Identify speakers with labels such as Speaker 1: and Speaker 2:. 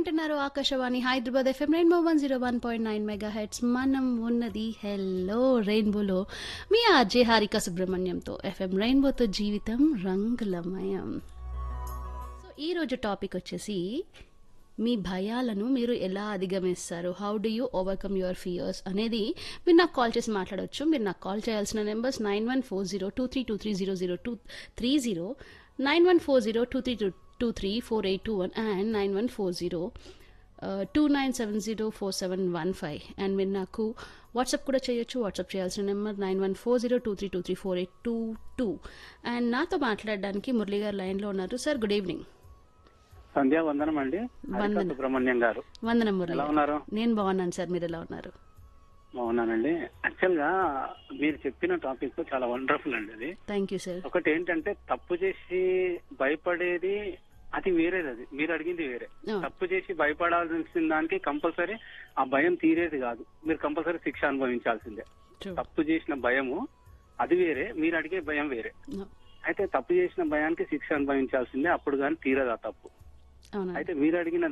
Speaker 1: వింటున్నారు Akashvani Hyderabad FM rainbow one zero one point nine mega hits మనం ఉన్నది హెల్లో రెయిన్బోలో మీ ఆర్జే హారిక సుబ్రహ్మణ్యంతో ఎఫ్ఎం రెయిన్బోతో జీవితం రంగులమయం సో ఈరోజు టాపిక్ వచ్చేసి మీ భయాలను మీరు ఎలా అధిగమిస్తారు how do you overcome your fears అనేది మీరు నాకు కాల్ చేసి మాట్లాడవచ్చు మీరు నాకు కాల్ చేయాల్సిన numbers nine one four zero two three two three zero zero two three zero nine one four zero two three two two three four eight two one and nine one four zero two nine seven zero four seven one five and మీరు నాకు WhatsApp కూడా చేయొచ్చు WhatsApp చేయాల్సిన number nine one four zero two three two three four eight two two and నాతో మాట్లాడడానికి మురళి గారు లైన్లో ఉన్నారు సార్ గుడ్ ఈవినింగ్
Speaker 2: సంధ్యా వందనం అండి హరిత
Speaker 1: వందనం.
Speaker 2: సుబ్రహ్మణ్యం గారు
Speaker 1: వందనం మురళి
Speaker 2: ఎలా
Speaker 1: గారు.
Speaker 2: ఉన్నారు
Speaker 1: నేను బాగున్నాను సార్ మీరు ఎలా ఉన్నారు
Speaker 2: బాగున్నానండి యాక్చువల్ గా మీరు చెప్పిన టాపిక్ చాలా వండర్ఫుల్ అండి అది
Speaker 1: థ్యాంక్ యూ సార్
Speaker 2: ఒకటి ఏంటంటే తప్పు చేసి భయపడేది అది వేరేది అది మీరు అడిగింది వేరే
Speaker 1: ఆ.
Speaker 2: తప్పు చేసి భయపడాల్సిన దానికి కంపల్సరీ ఆ భయం తీరేది కాదు మీరు కంపల్సరీ శిక్ష అనుభవించాల్సిందే
Speaker 1: True.
Speaker 2: తప్పు చేసిన భయము అది వేరే మీరు అడిగే భయం వేరే
Speaker 1: No.
Speaker 2: అయితే తప్పు చేసిన భయానికి శిక్ష అనుభవించాల్సిందే అప్పుడు కానీ తీరదు ఆ తప్పు
Speaker 1: అవునా
Speaker 2: అయితే మీరు అడిగిన